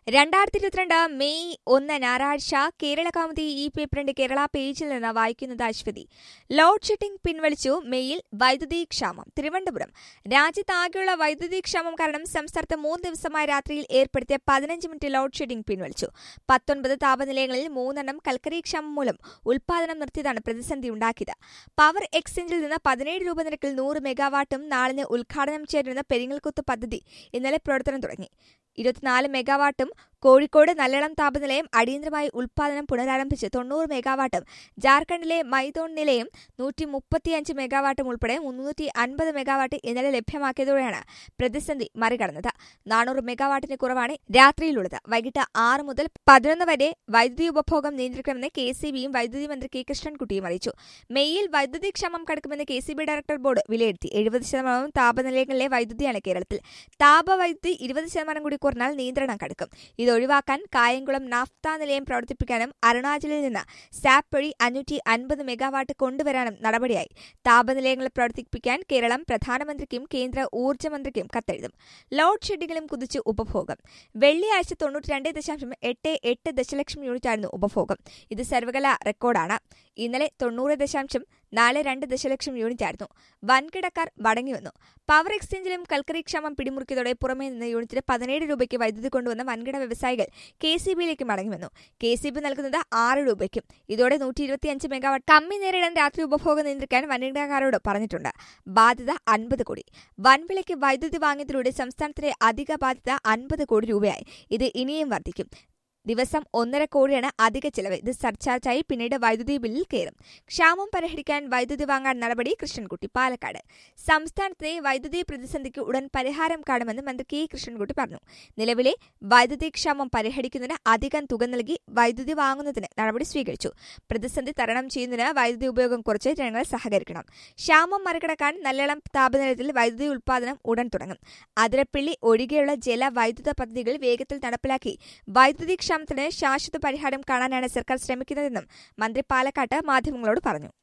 രണ്ടായിരത്തി ഇരുപത്തിരണ്ട് മെയ് ഒന്ന് ഞായറാഴ്ച കേരള കൗമുദി ഈ പേപ്പറിന്റെ കേരള പേജിൽ നിന്ന് വായിക്കുന്നത് അശ്വതി ലോഡ് ഷെഡിംഗ് പിൻവലിച്ചു മെയിൽ വൈദ്യുതി ക്ഷാമം തിരുവനന്തപുരം രാജ്യത്താകെയുള്ള വൈദ്യുതി ക്ഷാമം കാരണം സംസ്ഥാനത്ത് മൂന്ന് ദിവസമായി രാത്രിയിൽ ഏർപ്പെടുത്തിയ പതിനഞ്ച് മിനിറ്റ് ലോഡ് ഷെഡിംഗ് പിൻവലിച്ചു പത്തൊൻപത് താപനിലയങ്ങളിൽ മൂന്നെണ്ണം കൽക്കരി ക്ഷാമം മൂലം ഉൽപാദനം നിർത്തിയതാണ് പ്രതിസന്ധി ഉണ്ടാക്കിയത് പവർ എക്സ്ചേഞ്ചിൽ നിന്ന് പതിനേഴ് രൂപ നിരക്കിൽ നൂറ് മെഗാവാട്ടും നാളിന് ഉദ്ഘാടനം ചെയ്തിരുന്ന പെരിങ്ങൽക്കുത്ത് പദ്ധതി ഇന്നലെ പ്രവർത്തനം തുടങ്ങി ഇരുപത്തിനാല് മെഗാവാട്ടും കോഴിക്കോട് നല്ലളം താപനിലയം അടിയന്തരമായി ഉൽപാദനം പുനരാരംഭിച്ച് തൊണ്ണൂറ് മെഗാവാട്ടും ജാർഖണ്ഡിലെ മൈതോൺ നിലയം നൂറ്റി മുപ്പത്തിയഞ്ച് മെഗാവാട്ടും ഉൾപ്പെടെ മുന്നൂറ്റി അൻപത് മെഗാവാട്ട് ഇന്നലെ ലഭ്യമാക്കിയതോടെയാണ് പ്രതിസന്ധി മറികടന്നത് നാനൂറ് മെഗാവാട്ടിന് കുറവാണ് രാത്രിയിലുള്ളത് വൈകിട്ട് ആറ് മുതൽ പതിനൊന്ന് വരെ വൈദ്യുതി ഉപഭോഗം നിയന്ത്രിക്കണമെന്ന് കെ സി ബിയും വൈദ്യുതി മന്ത്രി കെ കൃഷ്ണൻകുട്ടിയും അറിയിച്ചു മെയ്യിൽ വൈദ്യുതി ക്ഷാമം കടക്കുമെന്ന് K C B director board വിലയിരുത്തി എഴുപത് ശതമാനവും താപനിലയങ്ങളിലെ വൈദ്യുതിയാണ് കേരളത്തിൽ താപവൈദ്യുതി ഇരുപത് ശതമാനം കൂടി കുറഞ്ഞാൽ നിയന്ത്രണം കടക്കും ഇത് ഒഴിവാക്കാൻ കായംകുളം നാഫ്ത നിലയം പ്രവർത്തിപ്പിക്കാനും അരുണാചലിൽ നിന്ന് സാപ്പ് വഴി അഞ്ഞൂറ്റി അൻപത് മെഗാവാട്ട് കൊണ്ടുവരാനും നടപടിയായി താപനിലയങ്ങൾ പ്രവർത്തിപ്പിക്കാൻ കേരളം പ്രധാനമന്ത്രിക്കും കേന്ദ്ര ഊർജ്ജ മന്ത്രിക്കും കത്തെഴുതും ലോഡ് ഷെഡിങ്ങിലും കുതിച്ച് ഉപഭോഗം വെള്ളിയാഴ്ച തൊണ്ണൂറ്റി രണ്ട് ദശാംശം എട്ട് എട്ട് ദശലക്ഷം യൂണിറ്റായിരുന്നു ഉപഭോഗം ഇത് സർവകല റെക്കോർഡാണ് ഇന്നലെ തൊണ്ണൂറ് ദശാംശം നാല് രണ്ട് ദശലക്ഷം യൂണിറ്റായിരുന്നു വൻകിടക്കാർ മടങ്ങിവന്നു പവർ എക്സ്ചേഞ്ചിലും കൽക്കരി ക്ഷാമം പിടിമുറുക്കിയതോടെ പുറമേ നിന്ന് യൂണിറ്റിന് പതിനേഴ് രൂപയ്ക്ക് വൈദ്യുതി കൊണ്ടുവന്ന വൻകിട വ്യവസായികൾ കെ സി ബിയിലേക്ക് മടങ്ങിവന്നു കെ സി ബി നൽകുന്നത് ആറ് രൂപയ്ക്കും ഇതോടെ നൂറ്റി ഇരുപത്തിയഞ്ച് മെഗാവാട്ട് കമ്മി നേരിടാൻ രാത്രി ഉപഭോഗം നിയന്ത്രിക്കാൻ വൻകിടക്കാരോട് പറഞ്ഞിട്ടുണ്ട് ബാധ്യത അൻപത് കോടി വൻവിലയ്ക്ക് വൈദ്യുതി വാങ്ങിയതിലൂടെ സംസ്ഥാനത്തിലെ അധിക ബാധ്യത അൻപത് കോടി രൂപയായി ഇത് ഇനിയും വർദ്ധിക്കും ദിവസം ഒന്നര കോടിയാണ് അധിക ചെലവ് ഇത് സർചാർജായി പിന്നീട് വൈദ്യുതി ബില്ലിൽ കയറും ക്ഷാമം പരിഹരിക്കാൻ വൈദ്യുതി വാങ്ങാൻ നടപടി കൃഷ്ണൻകുട്ടി പാലക്കാട് സംസ്ഥാനത്തെ വൈദ്യുതി പ്രതിസന്ധിക്ക് ഉടൻ പരിഹാരം കാണുമെന്ന് മന്ത്രി കെ കൃഷ്ണൻകുട്ടി പറഞ്ഞു നിലവിലെ വൈദ്യുതി ക്ഷാമം പരിഹരിക്കുന്നതിന് അധികം തുക നൽകി വൈദ്യുതി വാങ്ങുന്നതിന് നടപടി സ്വീകരിച്ചു പ്രതിസന്ധി തരണം ചെയ്യുന്നതിന് വൈദ്യുതി ഉപയോഗം കുറച്ച് ജനങ്ങൾ സഹകരിക്കണം ക്ഷാമം മറികടക്കാൻ നല്ലളം താപനിലയത്തിൽ വൈദ്യുതി ഉൽപ്പാദനം ഉടൻ തുടങ്ങും അതിരപ്പള്ളി ഒഴികെയുള്ള ജല വൈദ്യുത പദ്ധതികൾ വേഗത്തിൽ നടപ്പിലാക്കി വൈദ്യുതി ക്ഷാമത്തിന് ശാശ്വത പരിഹാരം കാണാനാണ് സർക്കാർ ശ്രമിക്കുന്നതെന്നും മന്ത്രി പാലക്കാട്ട് മാധ്യമങ്ങളോട് പറഞ്ഞു